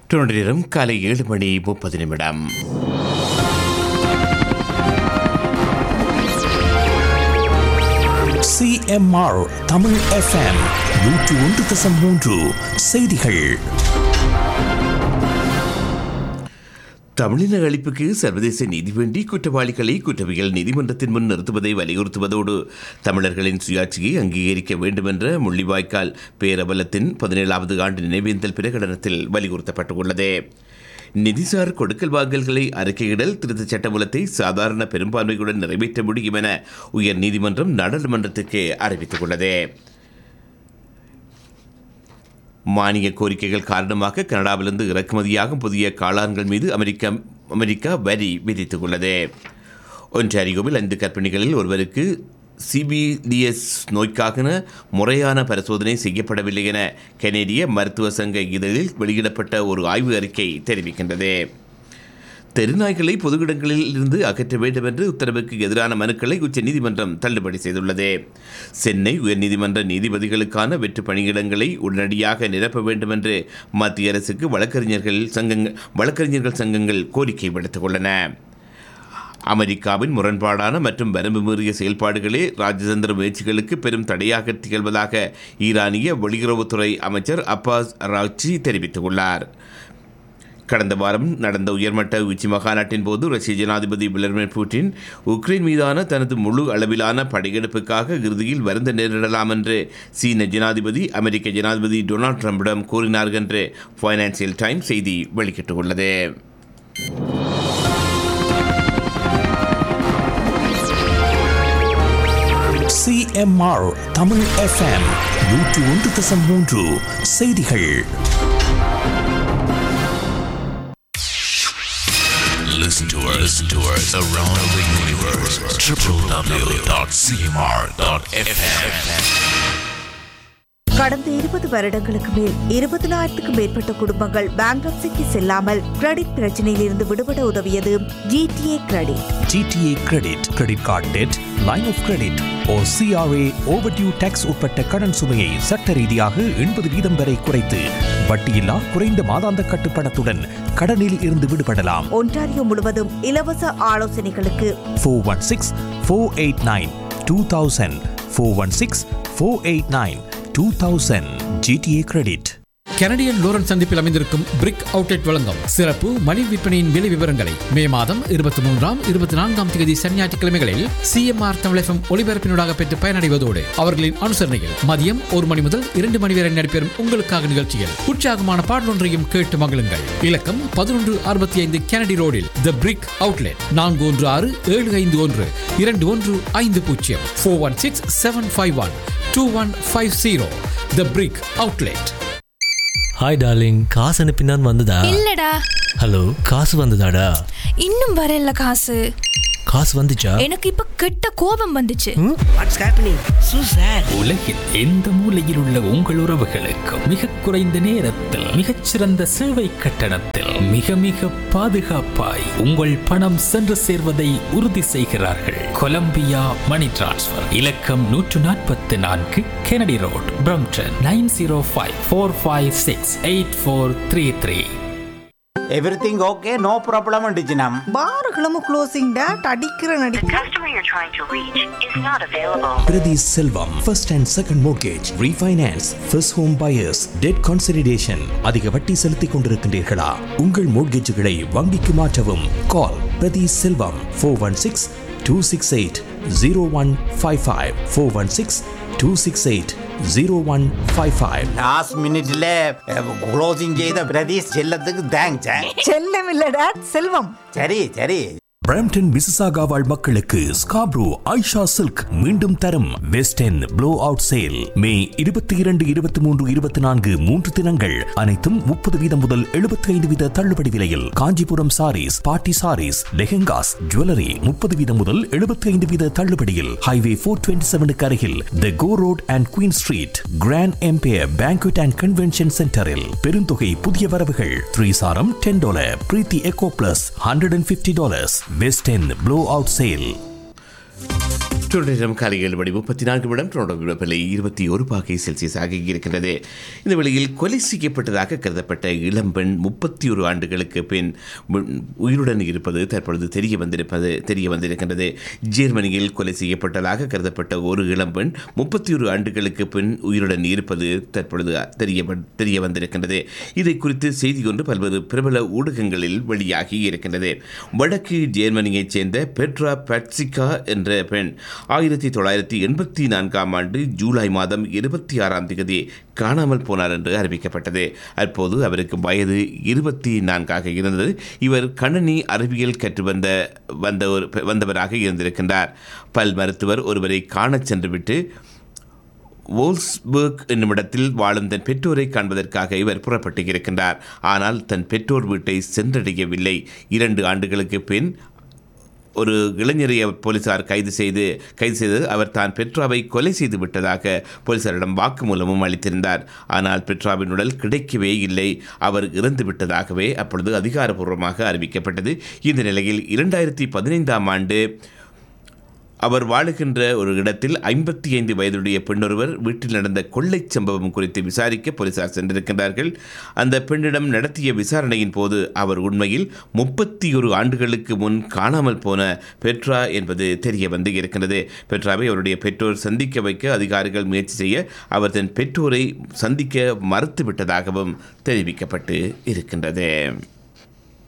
Toronto நேரம் காலை ஏழு மணி முப்பது நிமிடம் சிஎம்ஆர் தமிழ் எஃப்எம் நூற்று ஒன்று தசம் மூன்று செய்திகள் தமிழின அழிப்புக்கு சர்வதேச நீதி வேண்டி குற்றவாளிகளை குற்றவியல் நீதிமன்றத்தின் முன் நிறுத்துவதை வலியுறுத்துவதோடு தமிழர்களின் சுயாட்சியை அங்கீகரிக்க வேண்டும் என்ற முள்ளிவாய்க்கால் பேரபலத்தின் பதினேழாவது ஆண்டு நினைவேந்தல் பிரகடனத்தில் வலியுறுத்தப்பட்டுள்ளது நிதிசார் கொடுக்கல் வாங்கல்களை அறிக்கையிடல் திருத்தச் சட்டமூலத்தை சாதாரண பெரும்பான்மையுடன் நிறைவேற்ற முடியும் என உயர் நீதிமன்றம் நாடாளுமன்றத்திற்கு அறிவித்துள்ளது மானிய கோரிக்கைகள் காரணமாக கனடாவிலிருந்து இறக்குமதியாகும் புதிய காளான்கள் மீது அமெரிக்கா அமெரிக்கா வரி விதித்துள்ளது ஒன்றாரியோவில் ஐந்து கர்ப்பிணிகளில் ஒருவருக்கு சிபிடிஎஸ் நோய்க்காக முறையான பரிசோதனை செய்யப்படவில்லை என கனேடிய மருத்துவ சங்க இதழில் வெளியிடப்பட்ட ஒரு ஆய்வு அறிக்கை தெரிவிக்கின்றது தெருநாய்களை பொது இடங்களில் இருந்து அகற்ற வேண்டும் என்று உத்தரவுக்கு எதிரான மனுக்களை உச்சநீதிமன்றம் தள்ளுபடி செய்துள்ளது சென்னை உயர்நீதிமன்ற நீதிபதிகளுக்கான வெற்று பணியிடங்களை உடனடியாக நிரப்ப வேண்டும் என்று மத்திய அரசுக்கு வழக்கறிஞர்கள் சங்கங்கள் வழக்கறிஞர்கள் சங்கங்கள் கோரிக்கை விடுத்துள்ளன அமெரிக்காவின் முரண்பாடான மற்றும் வரம்பு மீறிய செயல்பாடுகளே ராஜதந்திர முயற்சிகளுக்கு பெரும் தடையாக திகழ்வதாக ஈரானிய வெளியுறவுத்துறை அமைச்சர் அப்பாஸ் ராச்சி தெரிவித்துள்ளார் கடந்த வாரம் நடந்த உயர்மட்ட உச்சி மகாநாட்டின் போது ரஷ்ய ஜனாதிபதி விளாடிமிர் புட்டின் உக்ரைன் மீதான தனது முழு அளவிலான படையெடுப்புக்காக இறுதியில் வருந்த நேரிடலாம் என்று சீன ஜனாதிபதி அமெரிக்க ஜனாதிபதி டொனால்ட் ட்ரம்பிடம் கூறினார் என்று ஃபைனான்சியல் டைம்ஸ் செய்தி வெளியிட்டுள்ளது சிஎம்ஆர் தமிழ் எஃப்எம் நூற்று ஒன்று தசம் மூன்று செய்திகள் Listen to us, listen to us around the universe. www.cmr.fm. கடந்த இருபது வருடங்களுக்கு மேல் இருபதனாயிரத்துக்கும் மேற்பட்ட குடும்பங்கள் பேங்க்ரப்சிக்கு செல்லாமல் கிரெடிட் பிரச்சனையில் இருந்து விடுபட உதவியது GTA credit GTA credit credit card debt line of credit oh CRA overdue tax உட்பட்ட கடன் சுமையை சட்ட ரீதியாக எண்பது வீதம் வரை குறைத்து வட்டியில்லா குறைந்த மாதாந்த கட்டுப்பணத்துடன் கடனில் இருந்து விடுபடலாம் ஒன்டாரியோ முழுவதும் இலவச ஆலோசனைகளுக்கு four one six four eight nine two thousand four one six four eight nine two thousand GTA credit Canadian லோரன் சந்திப்பில் அமைந்திருக்கும் பிரிக் அவுட்லெட் வழங்கும் சிறப்பு மலிவு விற்பனையின் விலை விவரங்களை மே மாதம் இருபத்தி மூன்றாம் இருபத்தி நான்காம் தேதி சனி ஞாயிற்றுக்கிழமைகளில் சிஎம்ஆர் தமிழகம் ஒளிபரப்பினூடாக பெற்று பயனடைவதோடு அவர்களின் அனுசரணையில் மதியம் ஒரு மணி முதல் இரண்டு மணி வரை நடைபெறும் உங்களுக்காக நிகழ்ச்சியில் உற்சாகமான பாடலொன்றையும் கேட்டு மகிழுங்கள் இலக்கம் பதினொன்று அறுபத்தி ஐந்து கெனடி ரோடில் த பிரிக் அவுட்லெட் நான்கு ஒன்று ஆறு ஏழு ஐந்து ஒன்று இரண்டு ஒன்று ஐந்து பூஜ்ஜியம் four one six seven five one two one five zero the Brick outlet hi darling காசு அனுப்பினான் வந்ததா இல்லடா ஹலோ காசு வந்ததாடா இன்னும் வரல காசு காசு வந்துச்சா எனக்கு இப்ப கெட்ட கோபம் வந்துச்சு வாட்ஸ் ஹேப்பனிங் சூ சார் உலகில் எந்த மூலையில் உள்ள உங்கள் உறவுகளுக்கு மிக குறைந்த நேரத்தில் மிகச்சிறந்த சேவை கட்டணத்தில் மிக மிக பாதுகாப்பாய் உங்கள் பணம் சென்று சேர்வதை உறுதி செய்கிறார்கள் கொலம்பியா மணி டிரான்ஸ்ஃபர் இலக்கம் நூற்று நாற்பத்தி நான்கு Kennedy road Brampton nine zero five four five six eight four three three everything okay no problem டிஜினம் பார்களும் க்ளோசிங் டேட் அடிக்கிற நடி Prathi Selvam first and second mortgage refinance first home buyers debt consideration அதிக வட்டி செலுத்திக் கொண்டிருக்கின்றீர்களா உங்கள் மோர்கேஜுகளை வங்கிக்கு மாற்றவும் call Prathi Selvam four one six two six eight zero one five five four one six two six eight zero one five five last மினிட்ல closing செய்த பிரதீஷ் செல்லத்துக்கு thanks செல்லம் இல்ல டேட் செல்வம் சரி சரி பிரம்டன் மிசிசாகா வாழ் மக்களுக்கு ஸ்காப்ரோ ஐஷா சில்க் மீண்டும் தரும் west end blowout sale May இருபத்தி இரண்டு இருபத்தி மூன்று இருபத்தி நான்கு மூன்று தினங்கள் அனைத்தும் முப்பது வீதம் முதல் எழுபத்தி ஐந்து வீத தள்ளுபடி விலையில் காஞ்சிபுரம் சாரீஸ் பாட்டி சாரீஸ் லெஹெங்காஸ் ஜுவல்லரி முப்பது வீதம் முதல் எழுபத்தி ஐந்து வீத தள்ளுபடியில் ஹைவே போர் டுவெண்ட்டி செவனுக்கு அருகில் the Gore road and Queen street Grand Empire banquet and convention சென்டரில் பெருந்தொகை புதிய வரவுகள் த்ரீ சாரம் டென் டாலர் பிரீத்தி எக்கோ plus hundred and fifty dollars west end blowout sale Toronto காலை ஏழு மணி முப்பத்தி நான்கு நிமிடம் டொரண்டோ வெப்பநிலை இருபத்தி ஒரு பாகை செல்சியஸ் ஆகி இருக்கின்றது இந்த வேளையில் கொலை செய்யப்பட்டதாக கருதப்பட்ட இளம்பெண் முப்பத்தி ஒரு ஆண்டுகளுக்கு பின் மு- உயிருடன் இருப்பது தற்பொழுது தெரிய வந்திருப்பது தெரிய வந்திருக்கின்றது ஜெர்மனியில் கொலை செய்யப்பட்டதாக கருதப்பட்ட ஒரு இளம்பெண் முப்பத்தி ஒரு ஆண்டுகளுக்கு பின் உயிருடன் இருப்பது தற்பொழுது தெரிய வ- தெரிய வந்திருக்கின்றது இதை குறித்து செய்தி ஒன்று பல்வேறு பிரபல ஊடகங்களில் வெளியாகி இருக்கின்றது வடக்கு ஜெர்மனியைச் சேர்ந்த பெட்ரா பட்சிகா என்ற பெண் ஆயிரத்தி தொள்ளாயிரத்தி எண்பத்தி நான்காம் ஆண்டு ஜூலை மாதம் இருபத்தி ஆறாம் தேதி காணாமல் போனார் என்று அறிவிக்கப்பட்டது அப்போது அவருக்கு வயது இருபத்தி நான்காக இருந்தது இவர் கணனி அறிவியல் கற்று வந்த வந்த ஒரு வந்தவராக இருந்திருக்கின்றார் பல் மருத்துவர் ஒருவரை காணச் சென்றுவிட்டு வோல்ஸ்பர்க் என்னுமிடத்தில் வாழும் தன் பெற்றோரை காண்பதற்காக இவர் புறப்பட்டு இருக்கின்றார் ஆனால் தன் பெற்றோர் வீட்டை சென்றடையவில்லை இரண்டு ஆண்டுகளுக்கு பின் ஒரு இளைஞரை அவர் போலீசார் கைது செய்து கைது செய்து அவர் தான் பெட்ராவை கொலை செய்து விட்டதாக போலீசாரிடம் வாக்குமூலமும் அளித்திருந்தார் ஆனால் பெட்ராவின் உடல் கிடைக்கவே இல்லை அவர் இறந்து விட்டதாகவே அப்பொழுது அதிகாரப்பூர்வமாக அறிவிக்கப்பட்டது இந்த நிலையில் இரண்டாயிரத்தி பதினைந்தாம் ஆண்டு அவர் வாழுகின்ற ஒரு இடத்தில் ஐம்பத்தி ஐந்து வயதுடைய பெண்ணொருவர் வீட்டில் நடந்த கொள்ளைச் சம்பவம் குறித்து விசாரிக்க போலீசார் சென்றிருக்கின்றார்கள் அந்த பெண்ணிடம் நடத்திய விசாரணையின் போது அவர் உண்மையில் முப்பத்தி ஒரு ஆண்டுகளுக்கு முன் காணாமல் போன பெட்ரா என்பது தெரிய வந்து இருக்கின்றது பெட்ராவை அவருடைய பெற்றோர் சந்திக்க வைக்க அதிகாரிகள் முயற்சி செய்ய அவர் தன் பெற்றோரை சந்திக்க மறுத்துவிட்டதாகவும் தெரிவிக்கப்பட்டு இருக்கின்றது